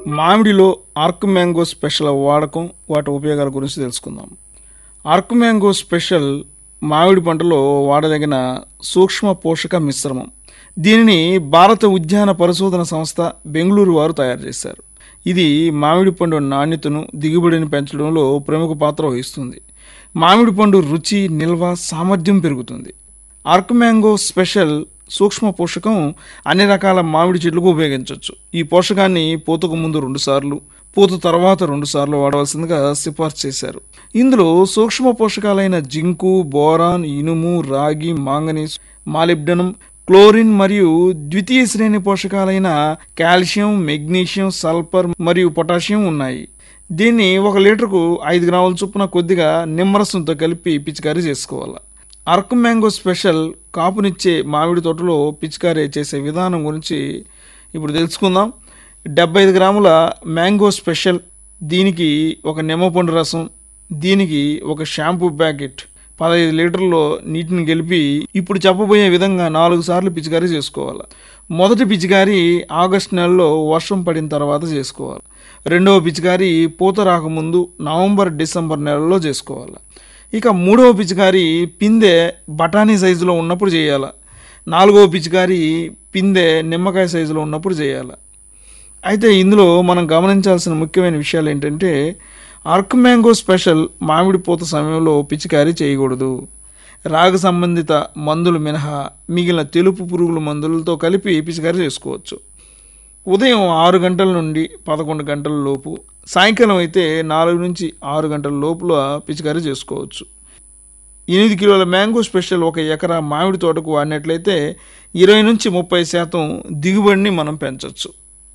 మామిడిలో arc mango special వాడకం వాటి ఉపయోగాల గురించి తెలుసుకుందాం ఆర్క్ మ్యాంగో స్పెషల్ మామిడి పంటలో వాడదగిన సూక్ష్మ పోషక మిశ్రమం దీనిని భారత ఉద్యాన పరిశోధన సంస్థ బెంగళూరు వారు తయారు చేశారు ఇది మామిడి పండు నాణ్యతను దిగుబడిని పెంచడంలో ప్రముఖ పాత్ర వహిస్తుంది మామిడి పండు రుచి నిల్వ సామర్థ్యం పెరుగుతుంది ఆర్క్ మ్యాంగో స్పెషల్ సూక్ష్మ పోషకం అన్ని రకాల మామిడి చెట్లకు ఉపయోగించవచ్చు ఈ పోషకాన్ని పూతకు ముందు రెండు సార్లు పూత తర్వాత రెండు సార్లు వాడవలసిందిగా సిఫార్సు చేశారు ఇందులో సూక్ష్మ పోషకాలైన జింకు బోరాన్ ఇనుము రాగి మాంగనీస్ మాలిబ్డనం క్లోరిన్ మరియు ద్వితీయ శ్రేణి పోషకాలైన కాల్షియం మెగ్నీషియం సల్ఫర్ మరియు పొటాషియం ఉన్నాయి దీన్ని ఒక లీటర్కు ఐదు గ్రాముల చొప్పున కొద్దిగా నిమ్మరసంతో కలిపి పిచికారీ చేసుకోవాలి అరకు మ్యాంగో స్పెషల్ కాపునిచ్చే మామిడి తోటలో పిచికారీ చేసే విధానం గురించి ఇప్పుడు తెలుసుకుందాం డెబ్బై ఐదు గ్రాముల మ్యాంగో స్పెషల్ దీనికి ఒక నిమ్మపండు రసం దీనికి ఒక షాంపూ ప్యాకెట్ పదహైదు లీటర్లో నీటిని గెలిపి ఇప్పుడు చెప్పబోయే విధంగా నాలుగు సార్లు పిచికారీ చేసుకోవాలి మొదటి పిచికారీ ఆగస్టు నెలలో వర్షం పడిన తర్వాత చేసుకోవాలి రెండవ పిచికారీ పూత రాకముందు నవంబర్ డిసెంబర్ నెలలో చేసుకోవాలి ఇక మూడవ పిచికారీ పిందె బఠానీ సైజులో ఉన్నప్పుడు చేయాలి నాలుగవ పిచికారీ పిందె నిమ్మకాయ సైజులో ఉన్నప్పుడు చేయాలి అయితే ఇందులో మనం గమనించాల్సిన ముఖ్యమైన విషయాలు ఏంటంటే ఆర్క్ మ్యాంగో స్పెషల్ మామిడి పూత సమయంలో పిచికారీ చేయకూడదు రాగ సంబంధిత మందులు మినహా మిగిలిన తెలుపు పురుగుల మందులతో కలిపి పిచికారీ చేసుకోవచ్చు ఉదయం ఆరు గంటల నుండి పదకొండు గంటల లోపు సాయంకాలం అయితే నాలుగు నుంచి ఆరు గంటల లోపల పిచికారీ చేసుకోవచ్చు ఎనిమిది కిలోల మ్యాంగో స్పెషల్ ఒక ఎకరా మామిడి తోటకు వాడినట్లయితే ఇరవై నుంచి ముప్పై శాతం దిగుబడిని మనం పెంచవచ్చు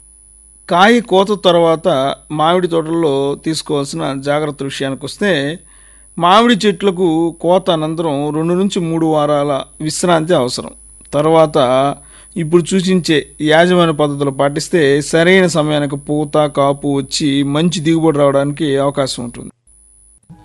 కాయ కోత తర్వాత మామిడి తోటల్లో తీసుకోవాల్సిన జాగ్రత్త విషయానికి వస్తే మామిడి చెట్లకు కోత అనంతరం రెండు నుంచి మూడు వారాల విశ్రాంతి అవసరం తర్వాత ఇప్పుడు సూచించే యాజమాన్య పద్ధతులు పాటిస్తే సరైన సమయానికి పూత కాపు వచ్చి మంచి దిగుబడి రావడానికి అవకాశం ఉంటుంది